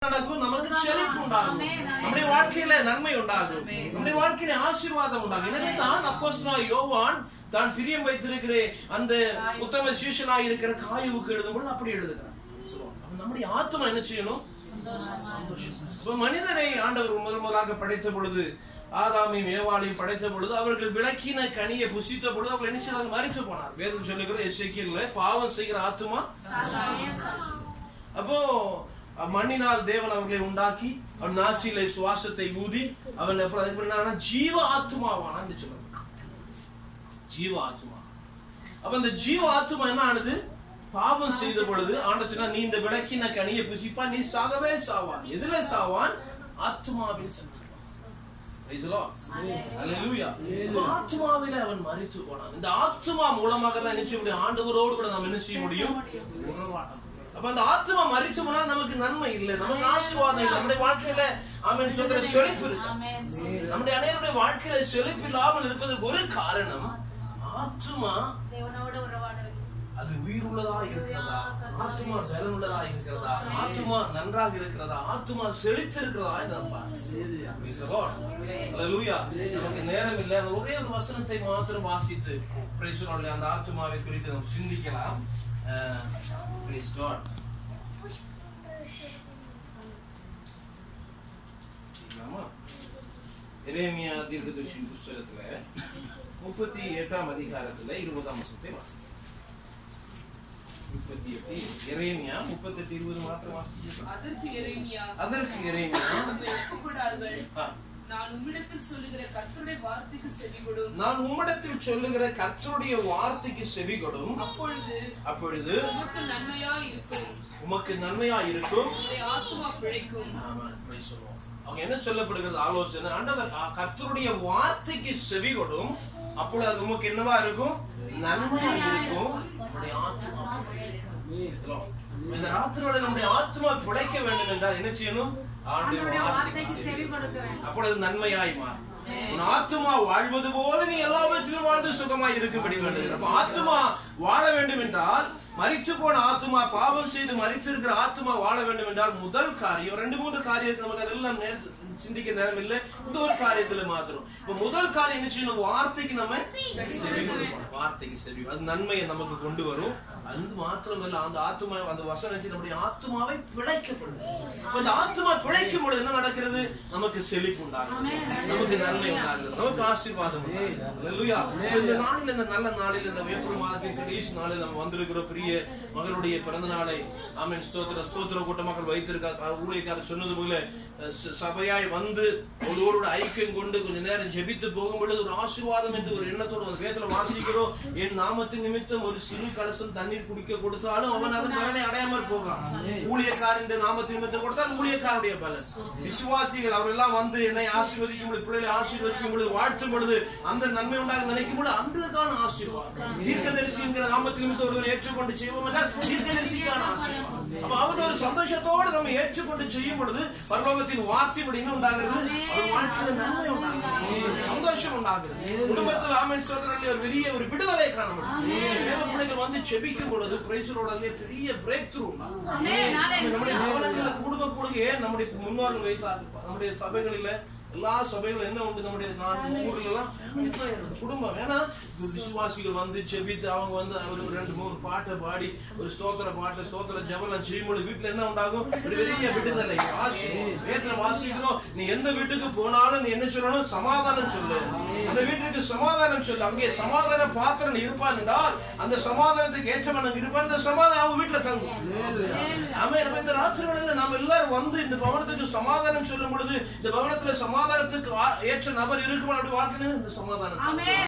நடக்கும் நமக்கு செழிப்பு உண்டாகும் நம்முடைய வாழ்க்கையில நன்மை உண்டாகும் நம்முடைய வாழ்க்கையில ஆசீர்வாதம் உண்டாகும் எனவே தான் அப்போஸ்தலனாகிய யோவான் தான் பிரியம் வைத்திருக்கிற அந்த உத்தம சீஷனாக இருக்கிற காயுவுக்கு எழுதும்போது அப்படி எழுதுகிறார் சொல்லுவாங்க. அப்ப நம்முடைய ஆத்மா என்ன செய்யணும் சந்தோஷம் இப்ப மனிதனை ஆண்டவர் முதல் முதலாக படைத்த பொழுது ஆதாமையும் ஏவாளையும் படைத்த பொழுது அவர்கள் விளக்கின கனியை புசித்த பொழுது அவர்கள் என்ன செய்தார்கள் மறித்து போனார் வேதம் சொல்லுகிற எசேக்கியேல்ல பாவம் செய்கிற ஆத்துமா அப்போ மண்ணினால் தேவன் அவர்களை உண்டாக்கி அவன் நாசியில சுவாசத்தை ஊதி அவன் அப்புறம் அதுக்கு பிறகு என்னன்னா, ஜீவ ஆத்துமாவானான்னு சொல்றாங்க ஜீவ ஆத்துமா அப்ப இந்த ஜீவ ஆத்துமா என்ன ஆனது பாவம் செய்த பொழுது ஆண்டச்சுனா நீ இந்த விளக்கின கனியை புசிப்பா நீ சாகவே சாவான் எதுல சாவான் ஆத்துமாவில் சென்றான் Praise the Lord. Hallelujah. இப்ப ஆத்துமாவில அவன் மறித்து போனான் இந்த ஆத்துமா மூலமாக தான் என்ன செய்ய முடியும் ஆண்டவரோடு கூட நாம் என்ன செய்ய முடியும் உறவாட முடியும். அப்ப அந்த ஆத்மா மறித்து போனால் நமக்கு நன்மை இல்லை நமக்கு ஆசீர்வாதம் இல்லை நம்முடைய வாழ்க்கையில அவன் சொல்ற செழிப்பு இருக்கு நம்முடைய அனைவருடைய வாழ்க்கையில செழிப்பு இல்லாமல் இருப்பதற்கு ஒரு காரணம் ஆத்துமா தேவனோட உறவாடவில்லை அது உயிர் உள்ளதா இருக்கிறதா ஆத்மா பலன் உள்ளதா இருக்கிறதா ஆத்மா நன்றாக இருக்கிறதா ஆத்மா செழித்து இருக்கிறதா என்று Praise the Lord. Hallelujah. நமக்கு நேரம் இல்லை அந்த ஒரே ஒரு வசனத்தை மாத்திரம் வாசித்து Praise the Lord. அந்த ஆத்மாவை குறித்து நாம் சிந்திக்கலாம் அஹ், Praise God. சரிங்களாமா? எரேமியா தீர்க்கதரிசியின் புஸ்தகத்துல முப்பத்தி எட்டாம் அதிகாரத்துல இருபதாம் வசனத்தை வாசிக்கலாம் முப்பத்தி எட்டு எரேமியா முப்பத்தெட்டு இருபது மாத்திரம் வாசிக்கலாம் அதற்கு எரேமியா அதற்கு எரேமியா உம்மை ஒப்புக்கொடார்கள் ஆ, நான் உம்மிடத்தில் சொல்லுகிற கர்த்தருடைய வார்த்தைக்கு செவிகொடும் நான் உம்மிடத்தில் சொல்லுகிற கர்த்தருடைய வார்த்தைக்கு செவி கொடும் அப்பொழுது அப்பொழுது உமக்கு நன்மையா இருக்கும் உமக்கு நன்மையா இருக்கும் உம்முடைய ஆத்துமா பிழைக்கும் ஆமா, praise the Lord. அவங்க என்ன சொல்லப்படுகிறது ஆலோசனை ஆண்டவர் அ- கர்த்தருடைய வார்த்தைக்கு செவி கொடும் அப்பொழுது அது உமக்கு என்னவா இருக்கும் நன்மையா இருக்கும் உம்முடைய ஆத்துமா பிழைக்கும். Praise the Lord. இந்த ராத்திரியோட நம்முடைய ஆத்மா பிழைக்க வேண்டும் என்றால் என்ன செய்யணும் ஆண்டவருடைய ஆண்டவருடைய வார்த்தைக்கு வார்த்தைக்கு செவி செவி கொடுக்க வேண்டும் அப்பொழுது நன்மையாய் மாறும் உன் ஆத்துமா வாழ்வது போல நீ எல்லாவற்றிலும் வாழ்ந்து சுகமாய் இருக்கும்படி வேண்டும் அப்ப ஆத்துமா வாழ வேண்டும் என்றால் மரித்து போன ஆத்துமா பாவம் செய்து மரித்திருக்கிற ஆத்துமா வாழ வேண்டும் என்றால் முதல் காரியம் ரெண்டு மூன்று காரியத்தை நமக்கு அதெல்லாம் நேர- சிந்திக்க நேரம் இல்லை இந்த ஒரு காரியத்துல மாத்திரம் இப்ப முதல் காரியம் என்ன செய்யணும் வார்த்தைக்கு நம்ம செவி கொடுக்கணும். வார்த்தைக்கு செவி அது நன்மையை நமக்கு கொண்டு வரும் அது மாத்திரமல்ல அந்த ஆத்துமா அந்த வசனம் வச்சு நம்முடைய ஆத்துமாவை பிழைக்கப்படும் அப்ப அந்த ஆத்துமா பிழைக்கும் பொழுது என்ன நடக்கிறது நமக்கு செழிப்பு உண்டாகும் நமக்கு நன்மை உண்டாகிறது நமக்கு ஆசீர்வாதம் உண்டாகுது. Hallelujah. இப்ப இந்த நாளில் இந்த நல்ல நாளில் இந்த ஏப்ரல் மாதத்தின் கடைசி நாளில் நம்ம வந்திருக்கிற பெரிய மகளுடைய பிறந்த நாளை ஆமென் ஸ்தோத்திர ஸ்தோத்திர கூட்ட மக்கள் வைத்திருக்க ஊழியக்காரர் சொன்னது போல அஹ், ச- சபையாய் வந்து ஒருவரோட ஐக்கியம் கொண்டு கொஞ்ச நேரம் ஜெபித்து போகும் பொழுது ஒரு ஆசீர்வாதம் என்று ஒரு எண்ணத்தோடு ஒரு வேதத்துல வாசிக்கிறோம் என் நாமத்தின் நிமித்தம் ஒரு சிறு கலசம் தண்ணீர் குடிக்க கொடுத்தாலும் அவன் அதன் பலனை அடையாமல் போகான் ஊழியக்காரன் நாமத்தின் நிமித்தம் கொடுத்தால் ஊழியக்காரனுடைய பலன் விசுவாசிகள் அவரெல்லாம் வந்து என்னை ஆசீர்வதிக்கும் பொழுது பிள்ளைகளை ஆசீர்வதிக்கும் பொழுது வாழ்த்தும் பொழுது அந்த நன்மை உண்டாக நினைக்கும் பொழுது அந்ததுக்கான ஆசீர்வாதம் தீர்க்கதரிசி என்கிற நாமத்தின் நிமித்தம் ஒருவர் ஏற்றுக்கொண்டு செய்வோம் என்றால் தீர்க்கதரிசிக்கான ஆசீர்வாதம் அப்ப அவன் ஒரு சந்தோஷத்தோடு நம்ம ஏற்றுக்கொண்டு செய்யும் பொழுது பரலோகத்தின் வார்த்தைப்படி என்ன உண்டாகிறது அவர் வாழ்க்கையில நன்மை உண்டாகிறது சந்தோஷம் உண்டாகிறது குடும்பத்தில் ஆமன் சோதரில் ஒரு பெரிய ஒரு விடுதலை காண முடியும் தேவ பிள்ளைகள் வந்து செபிக்கும் பொழுது பிரைசரோட பெரிய பிரேக் த்ரூ உண்டாகும் நம்முடைய பவனங்கள்ல குடும்ப கூடுகையே நம்முடைய முன்னோர்கள் வைத்தார்கள் நம்முடைய சபைகளில எல்லா சபைகளும் என்ன உண்டு நம்முடைய நாட்டு ஊர்ல எல்லாம் family prayer உண்டு. குடும்பம் ஏன்னா இது விசுவாசிகள் வந்து செபித்து அவங்க வந்து ஒரு ஒரு ரெண்டு மூணு பாட்டை பாடி ஒரு ஸ்தோத்திர பாட்டு ஸ்தோத்திர ஜபலம் செய்யும்போது வீட்டுல என்ன உண்டாகும் ஒரு பெரிய விடுதலை வாசி வேதத்துல வாசிக்கிறோம் நீ எந்த வீட்டுக்கு போனாலும் நீ என்ன சொல்லணும் சமாதானம் சொல்லு அந்த வீட்டுக்கு சமாதானம் சொல்லு அங்கே சமாதான பாத்திரன் இருப்பான் என்றால் அந்த சமாதானத்துக்கு ஏற்றவன் அங்க இருப்பான் அந்த சமாதானம் அவங்க வீட்டுல தங்கும் ஆமே நம்ம இந்த ராத்திரி வேளையில நாம எல்லாரும் வந்து இந்த பவனத்துக்கு சமாதானம் சொல்லும் பொழுது இந்த பவனத்துல சமாதானத்துக்கு ஆ- ஏற்ற நபர் இருக்குமா அப்படி வாழ்க்கை இந்த சமாதானம் தங்கும்.